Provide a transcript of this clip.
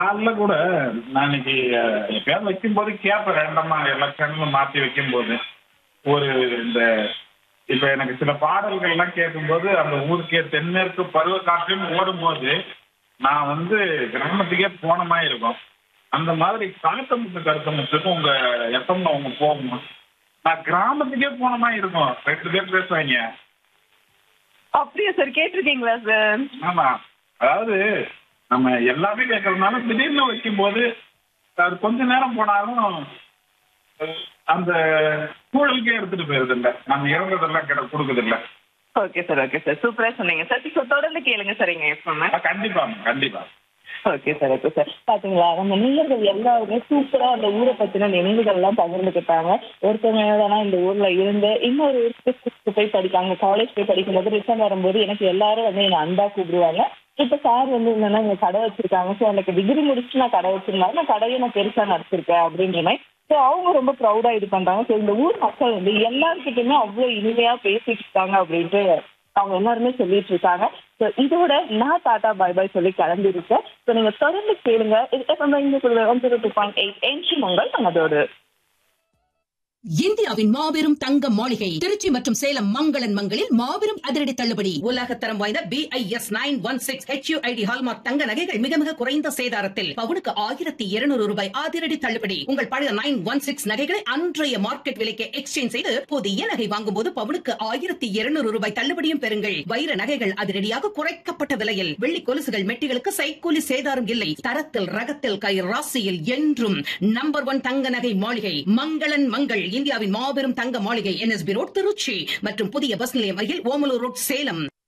காலைல கூட நான் இன்னைக்கு அஹ், எப்பயாவது வைக்கும்போது கேட்பேன் ரேண்டமா எல்லா சேனலும் மாத்தி வைக்கும்போது ஒரு இந்த இப்ப எனக்கு சில பாடல்கள் எல்லாம் கேட்கும்போது அந்த ஊருக்கே தென்மேற்கு பருவ காற்றுன்னு ஓடும்போது நான் வந்து கிராமத்துக்கே போன மாதிரி இருக்கும் அந்த மாதிரி காத்தமுத்து கருத்தமுத்துக்கும் உங்க எஃப்எம்ல அவங்க போகணும் நான் கிராமத்துக்கே போன மாதிரி இருக்கும் ரெண்டு பேர் பேசுவாங்க அப்படியா சார் கேட்டிருக்கீங்களா சார் ஆமா அதாவது நம்ம எல்லாமே கேட்கறதுனால திடீர்னு வைக்கும்போது அது கொஞ்ச நேரம் போனாலும் அஹ், அந்த சூழலுக்கே எடுத்துட்டு போயிருது இல்ல நம்ம இறந்ததெல்லாம் கிட கொடுக்குது இல்ல ஓகே சார் ஓகே சார் சூப்பரா சொன்னீங்க சார் இப்போ தொடர்ந்து கேளுங்க சார் எங்க எஃப்எம் கண்டிப்பா கண்டிப்பா ஓகே சார் ஓகே சார் பாத்தீங்களா நம்ம நேயர்கள் எல்லாருமே சூப்பரா அந்த ஊரை பத்தின நினைவுகள் எல்லாம் பகிர்ந்துக்கிட்டாங்க ஒருத்தவங்க என்னன்னா இந்த ஊர்ல இருந்து இன்னொரு ஊருக்கு போய் படிக்காங்க காலேஜ் போய் படிக்கும்போது ரிசல்ட் வரும்போது எனக்கு எல்லாரும் வந்து என்ன அன்பா கூப்பிடுவாங்க இப்ப சார் வந்து என்னன்னா இங்க கடை வச்சிருக்காங்க ஸோ எனக்கு டிகிரி முடிச்சுட்டு நான் கடை வச்சிருந்தாலும் நான் கடையை நான் பெருசா நடத்திருக்கேன் அப்படின்ற மாதிரி ஸோ அவங்க ரொம்ப ப்ரௌடா இது பண்றாங்க ஸோ இந்த ஊர் மக்கள் வந்து எல்லாருக்கிட்டையுமே அவ்வளவு இனிமையா பேசிட்டு இருக்காங்க அப்படின்ட்டு அவங்க எல்லாருமே சொல்லிட்டு இருக்காங்க ஸோ இதோட நான் டாடா பை பை சொல்லி கிளம்பிருக்கேன் ஸோ நீங்க தொடர்ந்து கேளுங்க இது FM இந்த one zero two point eight entry Mangal நமதோடு இந்தியாவின் மாபெரும் தங்க மாளிகை திருச்சி மற்றும் சேலம் மங்களன் மங்களில் மாபெரும் அதிரடி தள்ளுபடி உலகத்தரம் வாய்ந்த B I S nine one six HUID hallmark தங்க நகைகள் மிக மிக குறைந்த சேதாரத்தில் பவுனுக்கு ஆயிரத்தி இருநூறு ரூபாய் அதிரடி தள்ளுபடி உங்கள் பழைய நைன் ஒன் சிக்ஸ் நகைகளை அன்றைய மார்க்கெட் விலைக்கு எக்ஸ்சேஞ்ச் செய்து புதிய நகை வாங்கும் போது பவுனுக்கு ஆயிரத்தி இருநூறு ரூபாய் தள்ளுபடியும் பெறுங்கள் வைர நகைகள் அதிரடியாக குறைக்கப்பட்ட விலையில் வெள்ளி கொலுசுகள் மெட்டிகளுக்கு சைக்கூலி சேதாரம் இல்லை தரத்தில் ரகத்தில் கை ராசியில் என்றும் நம்பர் ஒன் தங்க நகை மாளிகை மங்களன் மங்கள் இந்தியாவின் மாபெரும் தங்க மாளிகை என்எஸ்பி ரோட் திருச்சி மற்றும் புதிய பஸ் நிலையம் அருகில் ஓமலூர் ரோட் சேலம்